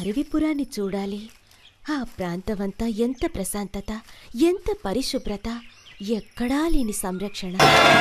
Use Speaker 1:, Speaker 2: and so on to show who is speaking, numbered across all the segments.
Speaker 1: అడవిపురాన్ని చూడాలి ఆ ప్రాంతమంతా ఎంత ప్రశాంతత ఎంత పరిశుభ్రత ఎక్కడా లేని సంరక్షణ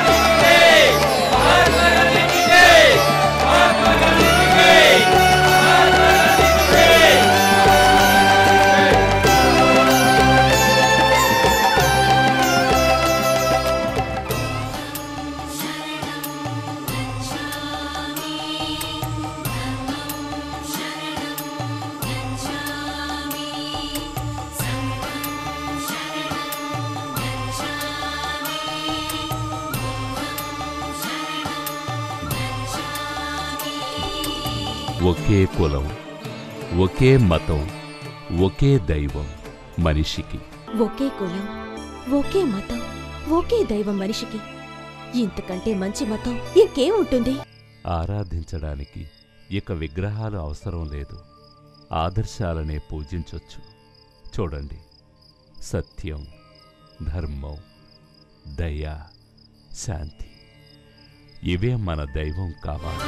Speaker 2: ఒకే కులం ఒకే మతం ఒకే దైవం మనిషికి
Speaker 1: ఒకే కులం ఒకే మతం ఒకే దైవం మనిషికి ఇంతకంటే మంచి మతం ఇంకేముంటుంది
Speaker 2: ఆరాధించడానికి ఇక విగ్రహాలు అవసరం లేదు ఆదర్శాలనే పూజించొచ్చు చూడండి సత్యం ధర్మం దయ శాంతి ఇవే మన దైవం కావాలి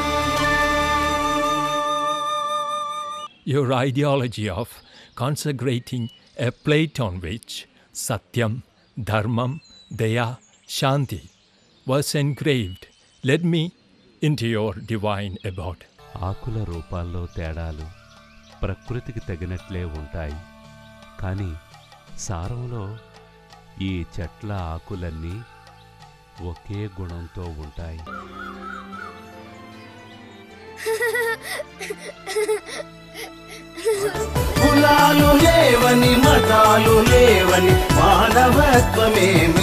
Speaker 3: Your ideology of consecrating a plate on which Satyam, Dharmam, Daya, Shanti was engraved led me into your divine abode.
Speaker 2: ఆకుల రూపాల్లో తేడాలు ప్రకృతికి తగినట్లే ఉంటాయి కానీ సారంలో ఈ చెట్ల ఆకులన్నీ ఒకే గుణంతో ఉంటాయి
Speaker 4: కులాలు లేవని మతాలు లేవని మానవత్వమే